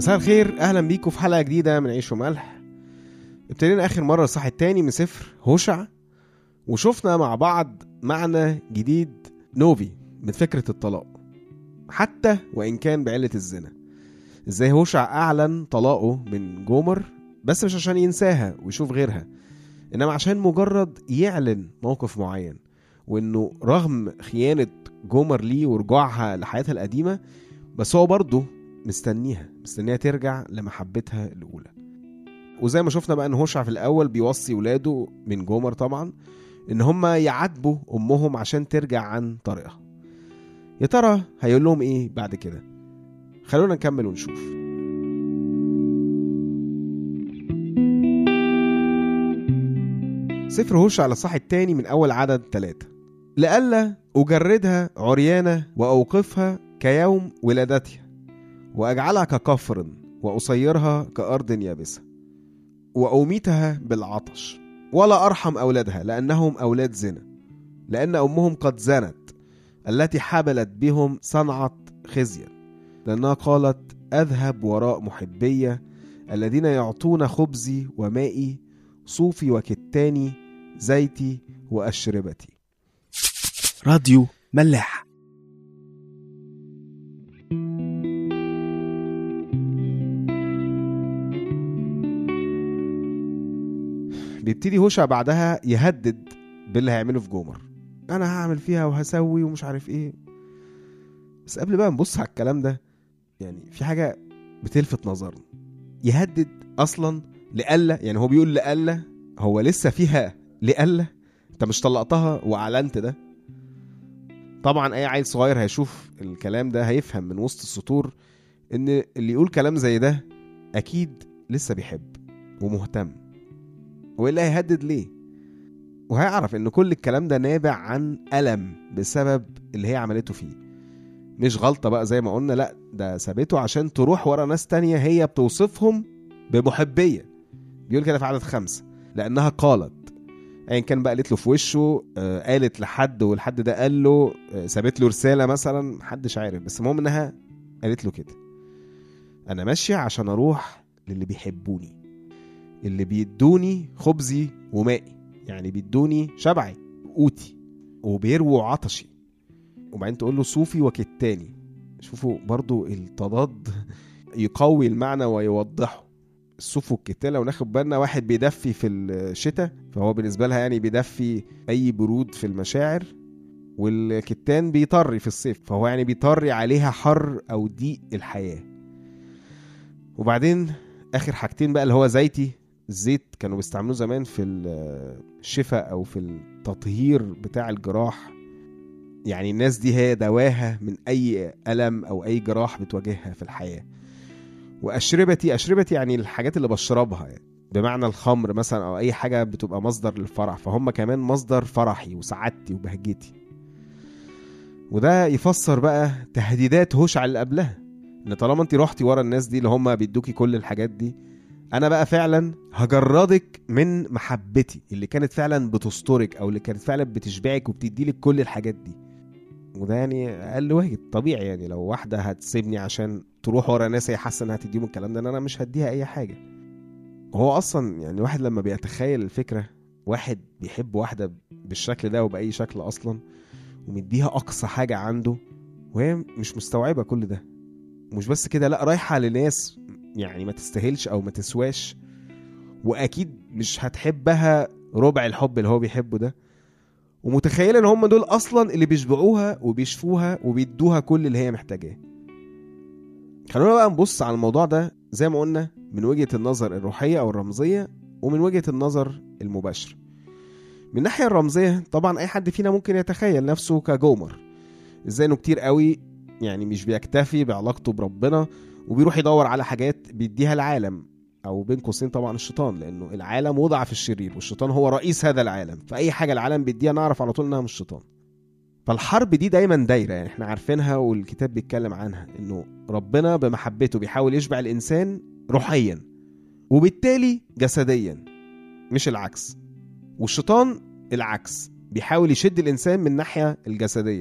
مساء الخير اهلا بيكم في حلقه جديده من عيش وملح ابتدينا اخر مره الصح التاني من سفر هوشع وشفنا مع بعض معنى جديد نوفي من فكره الطلاق حتى وان كان بعله الزنا ازاي هوشع اعلن طلاقه من جومر بس مش عشان ينساها ويشوف غيرها انما عشان مجرد يعلن موقف معين وانه رغم خيانه جومر ليه ورجوعها لحياتها القديمه بس هو برضه مستنيها مستنيها ترجع لمحبتها الاولى وزي ما شفنا بقى ان هوشع في الاول بيوصي ولاده من جومر طبعا ان هم يعاتبوا امهم عشان ترجع عن طريقها يا ترى هيقول لهم ايه بعد كده خلونا نكمل ونشوف سفر هوشع على الصح التاني من اول عدد ثلاثة لئلا أجردها عريانة وأوقفها كيوم ولادتها وأجعلها ككفر وأصيرها كأرض يابسة وأميتها بالعطش ولا أرحم أولادها لأنهم أولاد زنا لأن أمهم قد زنت التي حبلت بهم صنعت خزيا لأنها قالت أذهب وراء محبية الذين يعطون خبزي ومائي صوفي وكتاني زيتي وأشربتي راديو ملاح بيبتدي هوشع بعدها يهدد باللي هيعمله في جومر انا هعمل فيها وهسوي ومش عارف ايه بس قبل بقى نبص على الكلام ده يعني في حاجه بتلفت نظرنا يهدد اصلا لألا يعني هو بيقول لألا هو لسه فيها لألا انت مش طلقتها واعلنت ده طبعا اي عيل صغير هيشوف الكلام ده هيفهم من وسط السطور ان اللي يقول كلام زي ده اكيد لسه بيحب ومهتم والا هيهدد ليه وهيعرف ان كل الكلام ده نابع عن الم بسبب اللي هي عملته فيه مش غلطة بقى زي ما قلنا لا ده سابته عشان تروح ورا ناس تانية هي بتوصفهم بمحبية بيقول كده في عدد خمسة لأنها قالت ايا كان بقى قالت له في وشه آه قالت لحد والحد ده قال له آه سابت له رسالة مثلا محدش عارف بس المهم انها قالت له كده انا ماشية عشان اروح للي بيحبوني اللي بيدوني خبزي ومائي يعني بيدوني شبعي قوتي وبيرووا عطشي وبعدين تقول له صوفي وكتاني شوفوا برضو التضاد يقوي المعنى ويوضحه الصوف والكتان لو ناخد بالنا واحد بيدفي في الشتاء فهو بالنسبة لها يعني بيدفي أي برود في المشاعر والكتان بيطري في الصيف فهو يعني بيطري عليها حر أو ضيق الحياة وبعدين آخر حاجتين بقى اللي هو زيتي الزيت كانوا بيستعملوه زمان في الشفاء او في التطهير بتاع الجراح يعني الناس دي هي دواها من اي الم او اي جراح بتواجهها في الحياه واشربتي اشربتي يعني الحاجات اللي بشربها يعني بمعنى الخمر مثلا او اي حاجه بتبقى مصدر للفرح فهم كمان مصدر فرحي وسعادتي وبهجتي وده يفسر بقى تهديدات هوشع اللي قبلها ان طالما انت رحتي ورا الناس دي اللي هم بيدوكي كل الحاجات دي انا بقى فعلا هجردك من محبتي اللي كانت فعلا بتسترك او اللي كانت فعلا بتشبعك وبتديلك كل الحاجات دي وده يعني اقل واجب طبيعي يعني لو واحده هتسيبني عشان تروح ورا ناس هي حاسه انها تديهم الكلام ده انا مش هديها اي حاجه هو اصلا يعني واحد لما بيتخيل الفكره واحد بيحب واحده بالشكل ده وباي شكل اصلا ومديها اقصى حاجه عنده وهي مش مستوعبه كل ده مش بس كده لا رايحه لناس يعني ما تستاهلش او ما تسواش واكيد مش هتحبها ربع الحب اللي هو بيحبه ده ومتخيله ان هم دول اصلا اللي بيشبعوها وبيشفوها وبيدوها كل اللي هي محتاجاه خلونا بقى نبص على الموضوع ده زي ما قلنا من وجهه النظر الروحيه او الرمزيه ومن وجهه النظر المباشره من الناحيه الرمزيه طبعا اي حد فينا ممكن يتخيل نفسه كجومر ازاي انه كتير قوي يعني مش بيكتفي بعلاقته بربنا وبيروح يدور على حاجات بيديها العالم او بين قوسين طبعا الشيطان لانه العالم وضع في الشرير والشيطان هو رئيس هذا العالم فاي حاجه العالم بيديها نعرف على طول انها مش الشيطان فالحرب دي دايما دايره يعني احنا عارفينها والكتاب بيتكلم عنها انه ربنا بمحبته بيحاول يشبع الانسان روحيا وبالتالي جسديا مش العكس والشيطان العكس بيحاول يشد الانسان من الناحيه الجسديه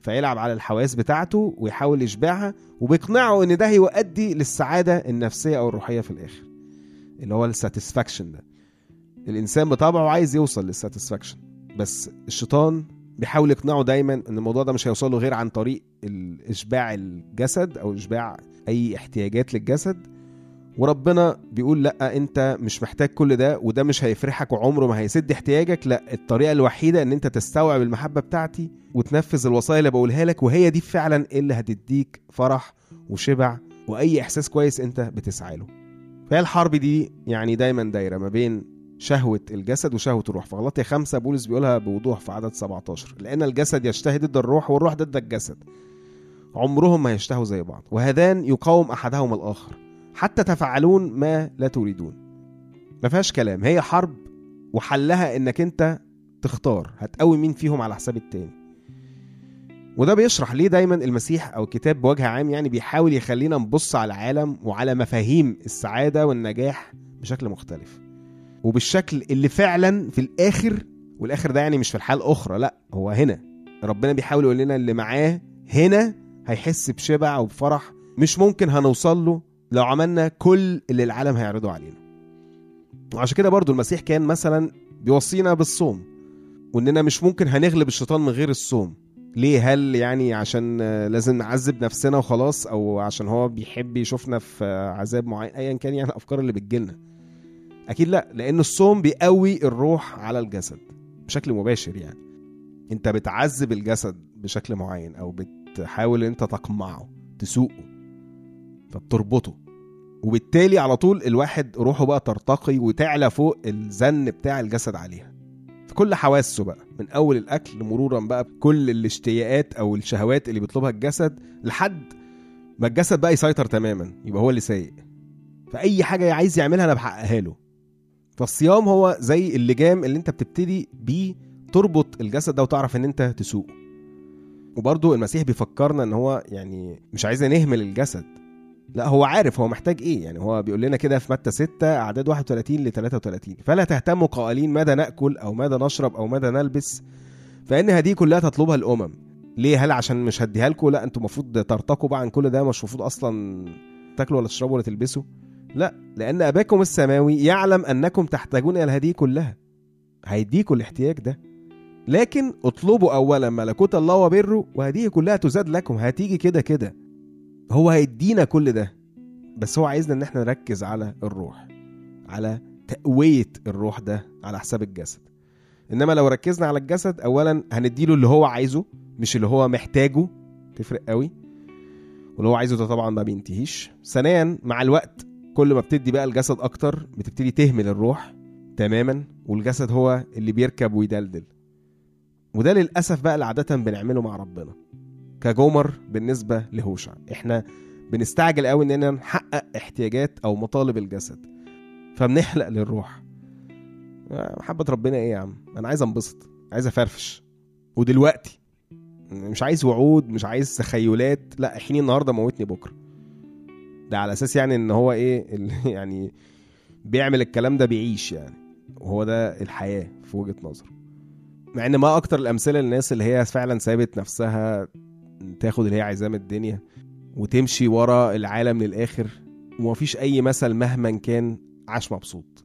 فيلعب على الحواس بتاعته ويحاول يشبعها وبيقنعه ان ده هيؤدي للسعاده النفسيه او الروحيه في الاخر اللي هو الساتسفاكشن ده الانسان بطبعه عايز يوصل للساتسفاكشن بس الشيطان بيحاول يقنعه دايما ان الموضوع ده مش هيوصل له غير عن طريق ال- اشباع الجسد او اشباع اي احتياجات للجسد وربنا بيقول لا انت مش محتاج كل ده وده مش هيفرحك وعمره ما هيسد احتياجك لا الطريقه الوحيده ان انت تستوعب المحبه بتاعتي وتنفذ الوصايا اللي بقولها لك وهي دي فعلا اللي هتديك فرح وشبع واي احساس كويس انت بتسعى له فهي الحرب دي يعني دايما دايره ما بين شهوة الجسد وشهوة الروح فغلطية خمسة بولس بيقولها بوضوح في عدد 17 لأن الجسد يشتهي ضد الروح والروح ضد الجسد عمرهم ما يشتهوا زي بعض وهذان يقاوم أحدهما الآخر حتى تفعلون ما لا تريدون ما فيهاش كلام هي حرب وحلها انك انت تختار هتقوي مين فيهم على حساب التاني وده بيشرح ليه دايما المسيح او الكتاب بوجه عام يعني بيحاول يخلينا نبص على العالم وعلى مفاهيم السعادة والنجاح بشكل مختلف وبالشكل اللي فعلا في الاخر والاخر ده يعني مش في الحال الاخرى لا هو هنا ربنا بيحاول يقول لنا اللي معاه هنا هيحس بشبع وبفرح مش ممكن هنوصل له لو عملنا كل اللي العالم هيعرضه علينا وعشان كده برضو المسيح كان مثلا بيوصينا بالصوم واننا مش ممكن هنغلب الشيطان من غير الصوم ليه هل يعني عشان آه، لازم نعذب نفسنا وخلاص او عشان هو بيحب يشوفنا في آه، عذاب معين ايا كان يعني الافكار اللي بتجيلنا اكيد لا لان الصوم بيقوي الروح على الجسد بشكل مباشر يعني انت بتعذب الجسد بشكل معين او بتحاول انت تقمعه تسوقه فبتربطه وبالتالي على طول الواحد روحه بقى ترتقي وتعلى فوق الزن بتاع الجسد عليها في كل حواسه بقى من اول الاكل مرورا بقى بكل الاشتياقات او الشهوات اللي بيطلبها الجسد لحد ما الجسد بقى يسيطر تماما يبقى هو اللي سايق فاي حاجه عايز يعملها انا بحققها له فالصيام هو زي اللجام اللي انت بتبتدي بيه تربط الجسد ده وتعرف ان انت تسوقه وبرضه المسيح بيفكرنا ان هو يعني مش عايزنا نهمل الجسد لا هو عارف هو محتاج ايه يعني هو بيقول لنا كده في متى 6 اعداد 31 ل 33 فلا تهتموا قائلين ماذا ناكل او ماذا نشرب او ماذا نلبس فان هذه كلها تطلبها الامم ليه هل عشان مش هديها لكم لا انتوا المفروض ترتقوا بقى عن كل ده مش المفروض اصلا تاكلوا ولا تشربوا ولا تلبسوا لا لان اباكم السماوي يعلم انكم تحتاجون الى هذه كلها هيديكوا الاحتياج ده لكن اطلبوا اولا ملكوت الله وبره وهذه كلها تزاد لكم هتيجي كده كده هو هيدينا كل ده بس هو عايزنا ان احنا نركز على الروح على تقوية الروح ده على حساب الجسد انما لو ركزنا على الجسد اولا هنديله اللي هو عايزه مش اللي هو محتاجه تفرق قوي واللي هو عايزه ده طبعا ما بينتهيش ثانيا مع الوقت كل ما بتدي بقى الجسد اكتر بتبتدي تهمل الروح تماما والجسد هو اللي بيركب ويدلدل وده للاسف بقى اللي عاده بنعمله مع ربنا كجمر بالنسبه لهوشع احنا بنستعجل قوي اننا نحقق احتياجات او مطالب الجسد فبنحلق للروح محبة ربنا ايه يا عم انا عايز انبسط عايز افرفش ودلوقتي مش عايز وعود مش عايز تخيلات لا احيني النهارده موتني بكره ده على اساس يعني ان هو ايه اللي يعني بيعمل الكلام ده بيعيش يعني وهو ده الحياه في وجهه نظره مع ان ما اكتر الامثله للناس اللي هي فعلا سابت نفسها تاخد اللي هي عايزاه من الدنيا وتمشي ورا العالم للاخر ومفيش اي مثل مهما كان عاش مبسوط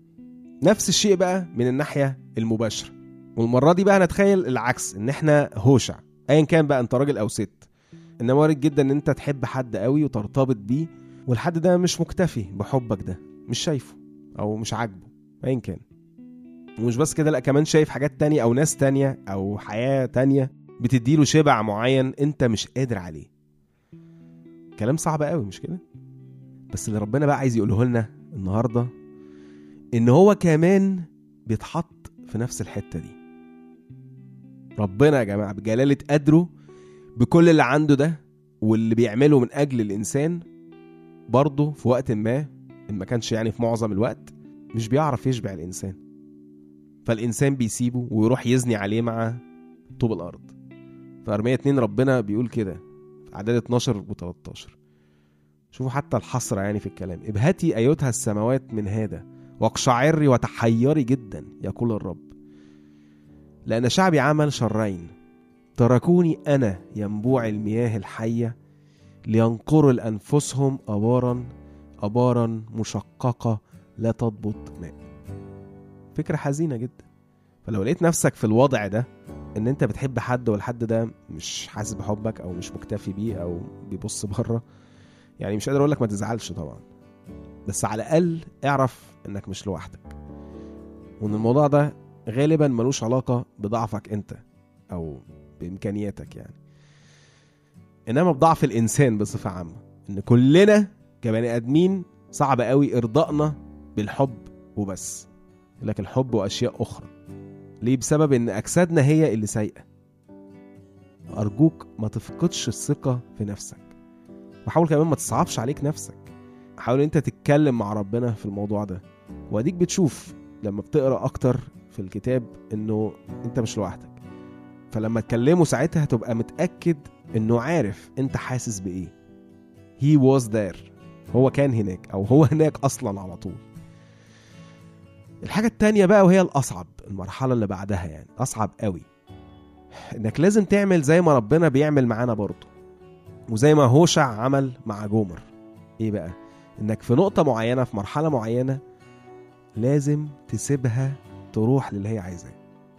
نفس الشيء بقى من الناحيه المباشره والمره دي بقى هنتخيل العكس ان احنا هوشع ايا كان بقى انت راجل او ست انما وارد جدا ان انت تحب حد قوي وترتبط بيه والحد ده مش مكتفي بحبك ده مش شايفه او مش عاجبه ايا كان ومش بس كده لا كمان شايف حاجات تانية او ناس تانية او حياة تانية بتديله شبع معين انت مش قادر عليه كلام صعب قوي مش كده بس اللي ربنا بقى عايز يقوله لنا النهارده ان هو كمان بيتحط في نفس الحتة دي ربنا يا جماعة بجلالة قدره بكل اللي عنده ده واللي بيعمله من أجل الإنسان برضه في وقت ما إن ما كانش يعني في معظم الوقت مش بيعرف يشبع الإنسان فالإنسان بيسيبه ويروح يزني عليه مع طوب الأرض في أرمية 2 ربنا بيقول كده في أعداد 12 و 13 شوفوا حتى الحسرة يعني في الكلام ابهتي أيتها السماوات من هذا واقشعري وتحيري جدا يقول الرب لأن شعبي عمل شرين تركوني أنا ينبوع المياه الحية لينقروا لأنفسهم أبارا أبارا مشققة لا تضبط ماء فكرة حزينة جدا فلو لقيت نفسك في الوضع ده ان انت بتحب حد والحد ده مش حاسس بحبك او مش مكتفي بيه او بيبص بره يعني مش قادر اقول لك ما تزعلش طبعا بس على الاقل اعرف انك مش لوحدك وان الموضوع ده غالبا ملوش علاقة بضعفك انت او بامكانياتك يعني انما بضعف الانسان بصفة عامة ان كلنا كبني ادمين صعب قوي ارضائنا بالحب وبس لكن الحب واشياء اخرى ليه بسبب ان اجسادنا هي اللي سايقه ارجوك ما تفقدش الثقه في نفسك وحاول كمان ما تصعبش عليك نفسك حاول انت تتكلم مع ربنا في الموضوع ده واديك بتشوف لما بتقرا اكتر في الكتاب انه انت مش لوحدك فلما تكلمه ساعتها هتبقى متاكد انه عارف انت حاسس بايه he was there هو كان هناك او هو هناك اصلا على طول الحاجة التانية بقى وهي الأصعب المرحلة اللي بعدها يعني أصعب قوي إنك لازم تعمل زي ما ربنا بيعمل معانا برضه وزي ما هوشع عمل مع جومر إيه بقى؟ إنك في نقطة معينة في مرحلة معينة لازم تسيبها تروح للي هي عايزاه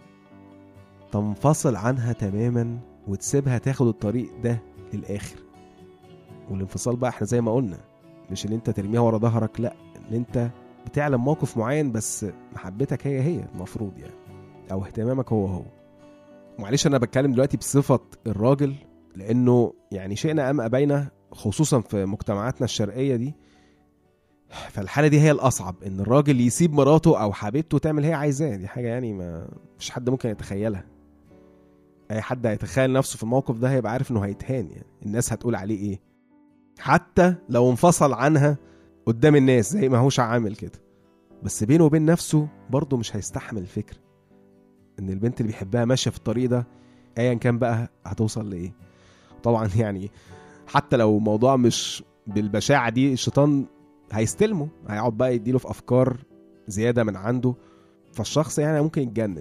تنفصل عنها تماما وتسيبها تاخد الطريق ده للآخر والانفصال بقى احنا زي ما قلنا مش ان انت ترميها ورا ظهرك لا ان انت بتعلم موقف معين بس محبتك هي هي المفروض يعني او اهتمامك هو هو معلش انا بتكلم دلوقتي بصفه الراجل لانه يعني شئنا ام ابينا خصوصا في مجتمعاتنا الشرقيه دي فالحاله دي هي الاصعب ان الراجل يسيب مراته او حبيبته تعمل هي عايزاه دي حاجه يعني ما مش حد ممكن يتخيلها اي حد هيتخيل نفسه في الموقف ده هيبقى عارف انه هيتهان يعني الناس هتقول عليه ايه حتى لو انفصل عنها قدام الناس زي ما هوش عامل كده بس بينه وبين نفسه برضه مش هيستحمل الفكرة ان البنت اللي بيحبها ماشية في الطريق ده ايا كان بقى هتوصل لايه طبعا يعني حتى لو الموضوع مش بالبشاعة دي الشيطان هيستلمه هيقعد بقى يديله في افكار زيادة من عنده فالشخص يعني ممكن يتجنن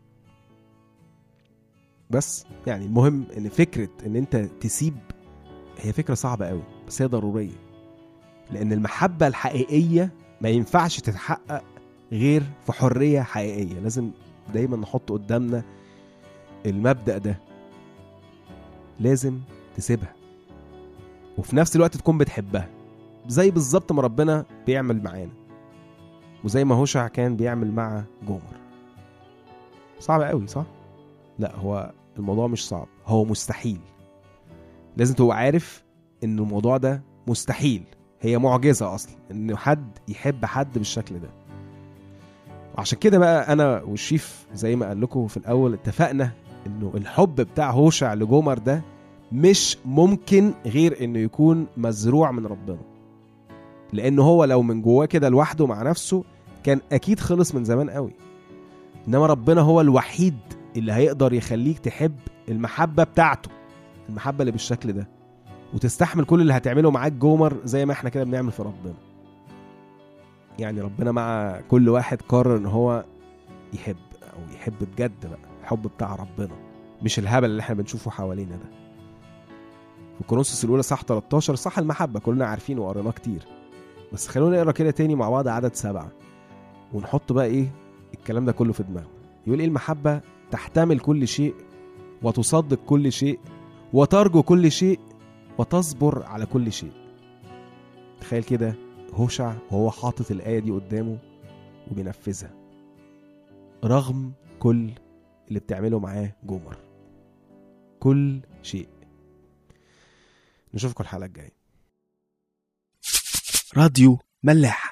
بس يعني المهم ان فكرة ان انت تسيب هي فكرة صعبة قوي بس هي ضرورية لأن المحبة الحقيقية ما ينفعش تتحقق غير في حرية حقيقية لازم دايما نحط قدامنا المبدأ ده لازم تسيبها وفي نفس الوقت تكون بتحبها زي بالظبط ما ربنا بيعمل معانا وزي ما هوشع كان بيعمل مع جومر صعب قوي صح؟ لا هو الموضوع مش صعب هو مستحيل لازم تبقى عارف ان الموضوع ده مستحيل هي معجزة أصلا إن حد يحب حد بالشكل ده وعشان كده بقى أنا والشيف زي ما قال لكم في الأول اتفقنا إنه الحب بتاع هوشع لجومر ده مش ممكن غير إنه يكون مزروع من ربنا لأنه هو لو من جواه كده لوحده مع نفسه كان أكيد خلص من زمان قوي إنما ربنا هو الوحيد اللي هيقدر يخليك تحب المحبة بتاعته المحبة اللي بالشكل ده وتستحمل كل اللي هتعمله معاك جومر زي ما احنا كده بنعمل في ربنا يعني ربنا مع كل واحد قرر ان هو يحب او يحب بجد بقى الحب بتاع ربنا مش الهبل اللي احنا بنشوفه حوالينا ده في كورنثوس الاولى صح 13 صح المحبه كلنا عارفين وقريناه كتير بس خلونا نقرا كده تاني مع بعض عدد سبعة ونحط بقى ايه الكلام ده كله في دماغنا يقول ايه المحبه تحتمل كل شيء وتصدق كل شيء وترجو كل شيء وتصبر على كل شيء تخيل كده هوشع وهو حاطط الآية دي قدامه وبينفذها رغم كل اللي بتعمله معاه جمر كل شيء نشوفكم الحلقة الجاية راديو ملاح